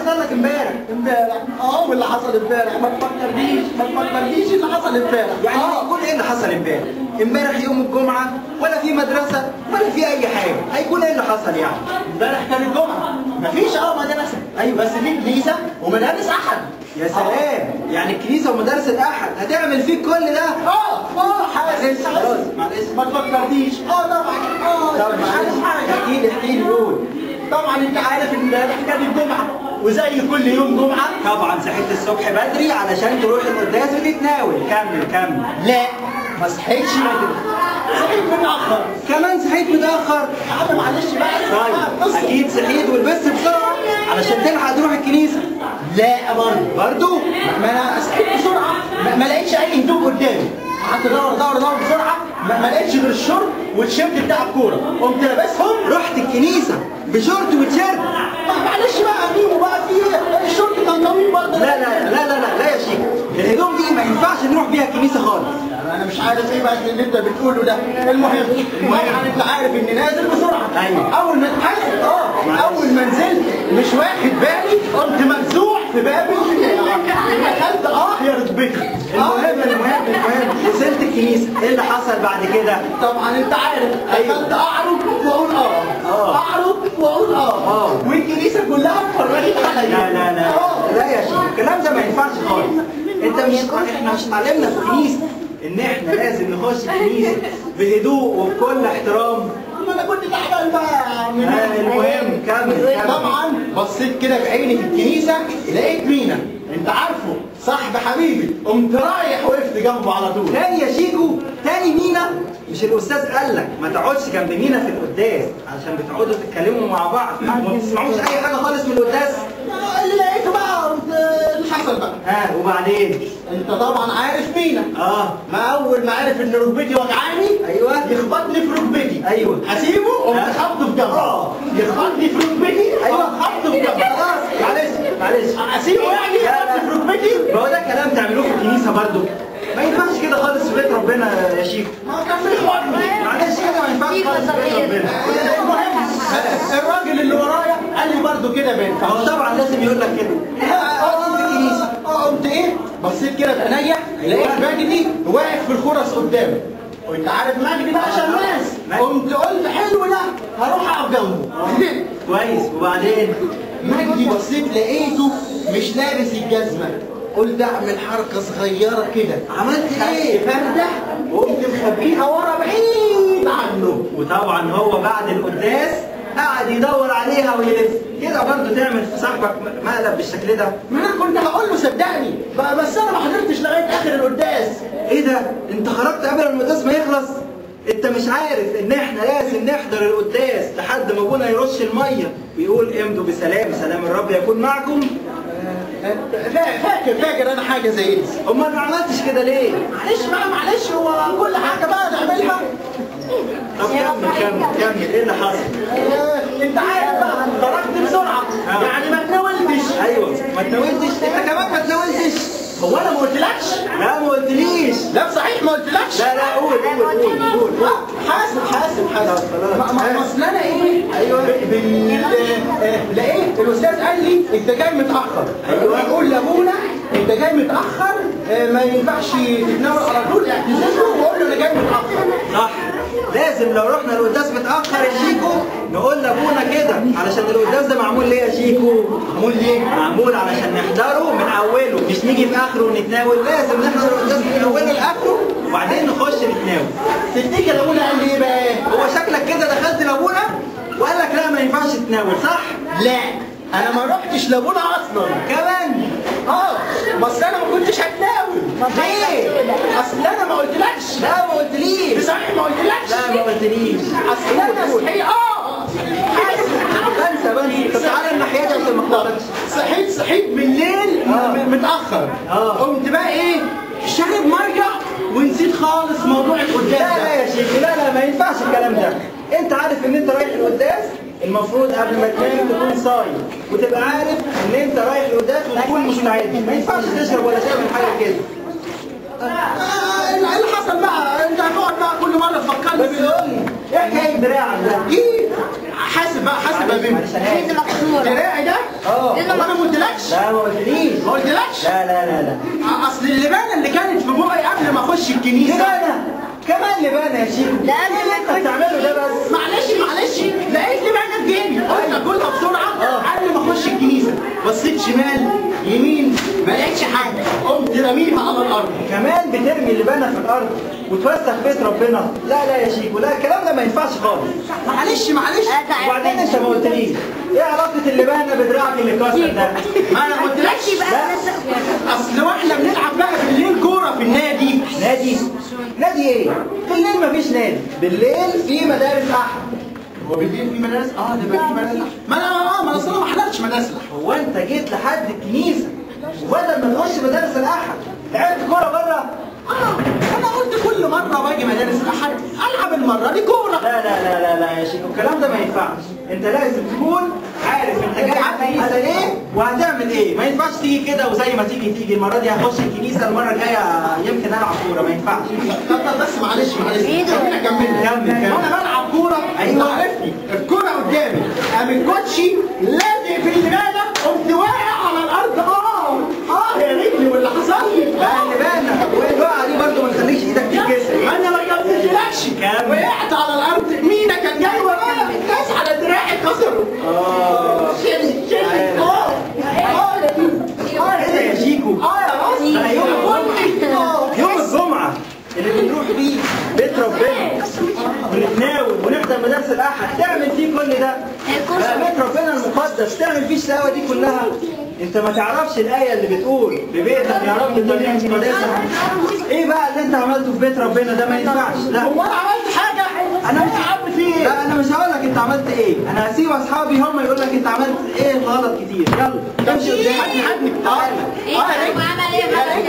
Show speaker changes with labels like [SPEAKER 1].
[SPEAKER 1] حصل لك امبارح
[SPEAKER 2] امبارح اه واللي حصل امبارح ما تفكرنيش ما تفكرنيش اللي حصل امبارح
[SPEAKER 1] يعني
[SPEAKER 2] اه
[SPEAKER 1] هيكون ايه اللي حصل امبارح امبارح يوم الجمعه ولا في مدرسه ولا في اي حاجه هيكون ايه اللي حصل يعني
[SPEAKER 2] امبارح كان الجمعه مفيش اه مدرسه ايوه بس في كنيسه ومدارس احد
[SPEAKER 1] يا سلام يعني الكنيسه ومدارس الاحد هتعمل فيك كل ده
[SPEAKER 2] اه اه حاسس
[SPEAKER 1] معلش خلاص معلش
[SPEAKER 2] ما تفكرنيش اه طبعا اه
[SPEAKER 1] طب
[SPEAKER 2] مش عارف
[SPEAKER 1] معلش
[SPEAKER 2] حاجه
[SPEAKER 1] احكي لي احكي لي قول
[SPEAKER 2] طبعا انت عارف ان امبارح كان الجمعه وزي كل يوم جمعه
[SPEAKER 1] طبعا صحيت الصبح بدري علشان تروح القداس وتتناول كمل كمل
[SPEAKER 2] لا ما صحيتش بدري صحيت متاخر
[SPEAKER 1] كمان صحيت متاخر
[SPEAKER 2] يا عم معلش بقى
[SPEAKER 1] طيب
[SPEAKER 2] بص.
[SPEAKER 1] اكيد صحيت ولبست بسرعه علشان تلحق تروح الكنيسه
[SPEAKER 2] لا برضه
[SPEAKER 1] برضو
[SPEAKER 2] ما انا صحيت بسرعه ما, ما لقيتش اي هدوم قدامي قعدت ادور ادور ادور بسرعه ما, ما لقيتش غير الشورت والتيشيرت بتاع الكوره قمت لابسهم
[SPEAKER 1] رحت الكنيسه بشورت وتيشيرت
[SPEAKER 2] ما- معلش بقى ميمو بقى في ايه الشورت كان طويل برضه
[SPEAKER 1] لا لا لا لا لا لا يا شيخ الهدوم دي ما ينفعش نروح بيها الكنيسه خالص
[SPEAKER 2] انا مش عارف ايه بقى اللي انت بتقوله ده المهم طبعا انت عارف اني نازل بسرعه
[SPEAKER 1] أيوة.
[SPEAKER 2] اول ما اتحسن اه اول ما نزلت مش واخد بالي قمت ممسوح في باب البتاع دخلت اه يا ركبتي
[SPEAKER 1] المهم المهم المهم وصلت الكنيسه ايه اللي حصل بعد كده
[SPEAKER 2] طبعا انت عارف
[SPEAKER 1] أيوة.
[SPEAKER 2] دخلت اعرج واقول اه
[SPEAKER 1] آه.
[SPEAKER 2] اعرج واقول اه
[SPEAKER 1] آه.
[SPEAKER 2] والكنيسه كلها اتفرجت عليا
[SPEAKER 1] لا لا لا
[SPEAKER 2] آه.
[SPEAKER 1] لا يا شيخ الكلام ده ما ينفعش خالص انت مش احنا مش اتعلمنا في الكنيسه ان احنا لازم نخش الكنيسه بهدوء وبكل احترام
[SPEAKER 2] ما انا كنت تعبان بقى يا عم
[SPEAKER 1] آه، المهم كمل كمل
[SPEAKER 2] طبعا بصيت كده بعيني في الكنيسه لقيت مينا انت عارفه صاحب حبيبي قمت رايح وقفت جنبه على طول
[SPEAKER 1] تاني يا شيكو تاني مينا مش الاستاذ قال لك ما تقعدش جنب مينا في القداس عشان بتقعدوا تتكلموا مع بعض وما بتسمعوش اي حاجه خالص من القداس
[SPEAKER 2] اللي لقيته بقى قمت اللي حصل بقى
[SPEAKER 1] ها وبعدين
[SPEAKER 2] انت طبعا عارف مينا
[SPEAKER 1] اه
[SPEAKER 2] ما اول ما عرف ان ركبتي وجعاني
[SPEAKER 1] ايوه
[SPEAKER 2] يخبطني في ركبتي
[SPEAKER 1] ايوه
[SPEAKER 2] اسيبه قمت
[SPEAKER 1] ها؟
[SPEAKER 2] خبطه في جنبه يخبطني في ركبتي
[SPEAKER 1] ايوه
[SPEAKER 2] قمت خبطه في جنبه
[SPEAKER 1] خلاص معلش معلش
[SPEAKER 2] اسيبه يعني
[SPEAKER 1] لا، لا.
[SPEAKER 2] يخبطني في ركبتي
[SPEAKER 1] ما هو ده كلام تعملوه في الكنيسه برضو ما ينفعش كده خالص في بيت ربنا يا شيخ
[SPEAKER 2] ما كان بيخبطني
[SPEAKER 1] معلش كده ما ينفعش خالص في بيت ربنا
[SPEAKER 2] المهم الراجل اللي ورايا قال لي برضه كده ما ينفعش
[SPEAKER 1] هو طبعا لازم يقول لك كده
[SPEAKER 2] اه
[SPEAKER 1] في الكنيسه
[SPEAKER 2] اه قمت ايه بصيت كده بعينيا لقيت مجدي واقف في الخرس قدامي وانت عارف مجدي بقى شماس قمت قلت حلو ده هروح اقف جنبه
[SPEAKER 1] كويس وبعدين
[SPEAKER 2] مجدي بصيت لقيته مش لابس الجزمه قلت اعمل حركه صغيره كده
[SPEAKER 1] عملت ايه؟
[SPEAKER 2] خدت فرده وقمت مخبيها ورا بعيد عنه
[SPEAKER 1] وطبعا هو بعد القداس قعد يدور عليها ويلف كده برضه تعمل في صاحبك مقلب بالشكل ده
[SPEAKER 2] ما انا كنت هقول له صدقني بقى بس انا ما حضرتش لغايه اخر القداس
[SPEAKER 1] ايه ده انت خرجت قبل ما القداس ما يخلص انت مش عارف ان احنا لازم نحضر القداس لحد ما ابونا يرش الميه ويقول امضوا بسلام سلام الرب يكون معكم
[SPEAKER 2] فا- فاكر فاكر انا حاجه زي دي
[SPEAKER 1] امال ما عملتش كده ليه
[SPEAKER 2] معلش بقى معلش هو كل حاجه بقى نعملها
[SPEAKER 1] طب كمل كمل كمل ايه اللي حصل
[SPEAKER 2] آه، انت عارف بقى خرجت بسرعه
[SPEAKER 1] آه.
[SPEAKER 2] يعني ما تناولتش
[SPEAKER 1] ايوه ما تناولتش انت كمان ما تناولتش
[SPEAKER 2] هو انا ما قلتلكش
[SPEAKER 1] لا ما قلتليش
[SPEAKER 2] لا صحيح ما قلتلكش
[SPEAKER 1] لا لا قول قول قول قول قول
[SPEAKER 2] آه، حاسب حاسب حاسب
[SPEAKER 1] خلاص.
[SPEAKER 2] ما- ما ما اصل انا ايه
[SPEAKER 1] أيوة.
[SPEAKER 2] ب- بال آه، آه، لقيت الاستاذ قال لي انت جاي متاخر
[SPEAKER 1] أيوة.
[SPEAKER 2] اقول لابونا انت جاي متاخر آه، ما ينفعش تتناول على طول اعتذر له واقول له انا جاي متاخر
[SPEAKER 1] صح لازم لو رحنا القداس متاخر يا شيكو نقول لابونا كده علشان القداس ده معمول ليه يا شيكو
[SPEAKER 2] معمول ليه؟
[SPEAKER 1] معمول علشان نحضره من اوله مش نيجي في اخره ونتناول لازم نحضر القداس من اوله لاخره وبعدين نخش نتناول
[SPEAKER 2] تفتكر ابونا قال لي ايه بقى؟
[SPEAKER 1] هو شكلك كده دخلت لابونا وقال لك لا ما ينفعش تتناول صح
[SPEAKER 2] لا انا ما رحتش لابونا اصلا
[SPEAKER 1] كمان
[SPEAKER 2] اه بس انا ما كنتش هتناول
[SPEAKER 1] ليه
[SPEAKER 2] اصل انا ما قلتلكش
[SPEAKER 1] لا ما قلتليش
[SPEAKER 2] صحيح ما قلتلكش
[SPEAKER 1] لا ما قلتليش
[SPEAKER 2] اصل انا صحيح اه
[SPEAKER 1] انسى بني طب تعالى الناحيه دي عشان ما اختاركش
[SPEAKER 2] صحيت صحيت بالليل
[SPEAKER 1] آه.
[SPEAKER 2] م- متاخر
[SPEAKER 1] آه.
[SPEAKER 2] قمت بقى ايه شارب ميه ونسيت خالص موضوع القداس
[SPEAKER 1] لا لا يا شيخ لا لا ما ينفعش الكلام ده انت عارف ان انت رايح القداس المفروض قبل ما تنام تكون صايم وتبقى عارف ان انت رايح القداس وتكون مستعد ما ينفعش تشرب ولا تعمل حاجه كده
[SPEAKER 2] آه، اللي حصل بقى انت هتقعد بقى كل مره تفكرني
[SPEAKER 1] بس قول لي ايه حكايه دراعك ده؟
[SPEAKER 2] ايه حاسب بقى حاسب يا بيبي
[SPEAKER 1] معلش أنا آسف.
[SPEAKER 2] دراعي ده
[SPEAKER 1] اه
[SPEAKER 2] انا ما قلتلكش قلتلكش
[SPEAKER 1] لا ما قلتليش
[SPEAKER 2] ما قلتلكش
[SPEAKER 1] لا لا لا لا
[SPEAKER 2] اصل اللبانه اللي كانت في بوقي قبل ما اخش الكنيسه
[SPEAKER 1] لبانة كمان لبانة يا شيخ
[SPEAKER 3] لا،
[SPEAKER 1] ايه اللي انت بتعمله ده بس
[SPEAKER 2] معلش معلش لقيت لبانه في جيبي قلت اكلها بسرعه قبل ما اخش الكنيسه بصيت شمال يمين ما لقيتش حاجه قمت رميها على الارض
[SPEAKER 1] كمان بترمي اللبانة في الأرض وتوسخ بيت ربنا لا لا يا شيخ لا الكلام ده ما ينفعش خالص
[SPEAKER 2] معلش معلش
[SPEAKER 1] وبعدين انت ما قلتليش ايه علاقة اللبانة بدراعك اللي اتكسر ده؟
[SPEAKER 2] ما انا قلتلكش اصل واحنا بنلعب بقى بالليل كوره في النادي
[SPEAKER 1] نادي نادي ايه؟ بالليل مفيش نادي بالليل في مدارس احد
[SPEAKER 2] هو بالليل في مدارس اه ده بقى في مدارس ما انا اه ما انا أصل أنا ما حضرتش مدارس الأحد.
[SPEAKER 1] هو انت جيت لحد الكنيسة وبدل ما تخش مدارس الاحد لعبت كورة بره
[SPEAKER 2] اه انا قلت كل مره باجي مدارس الاحد العب المره دي كوره
[SPEAKER 1] لا لا لا لا لا يا شيخ الكلام ده ما ينفعش انت لازم تكون عارف انت جاي الكنيسه ليه وهتعمل ايه ما ينفعش تيجي كده وزي ما تيجي تيجي المره دي هخش الكنيسه المره الجايه يمكن العب كوره ما ينفعش
[SPEAKER 2] طب طب بس معلش معلش خليني اكمل
[SPEAKER 1] كمل، كمل.
[SPEAKER 2] وانا بلعب كوره
[SPEAKER 1] أيوة.
[SPEAKER 2] ايوه عرفني الكوره قدامي قام الكوتشي لازق في اللبانه قمت واقع على الارض اه اه يا رجلي واللي حصل لي
[SPEAKER 1] بقى اللي بالك والوقعه دي برضه ما تخليش ايدك تتكسر
[SPEAKER 2] انا ما كملتلكش
[SPEAKER 1] كمل.
[SPEAKER 2] وقعت على الارض مينا كان جاي ورايا الناس على دراعي كسروا
[SPEAKER 1] اه
[SPEAKER 2] شيل شيل اه اه
[SPEAKER 1] ايه ده يا شيكو
[SPEAKER 2] اه يا راس
[SPEAKER 1] ده يوم
[SPEAKER 2] الجمعه اه
[SPEAKER 1] يوم الجمعة اللي بنروح فيه بيت ربنا ونتناول ونحضر مدارس الأحد تعمل فيه كل ده بقى بيت ربنا المقدس تعمل فيه الشقاوة دي كلها انت ما تعرفش الآية اللي بتقول ببيتك يا رب تريح قداسة ايه بقى اللي انت عملته في بيت ربنا ده ما ينفعش لا
[SPEAKER 2] هو انا عملت حاجه
[SPEAKER 1] انا مش
[SPEAKER 2] عملت فيه ايه
[SPEAKER 1] لا انا مش هقول لك انت عملت ايه انا هسيب اصحابي هم يقول لك انت عملت ايه غلط كتير يلا امشي قدامي
[SPEAKER 2] حد حد تعالى
[SPEAKER 3] ايه هو عمل ايه بقى؟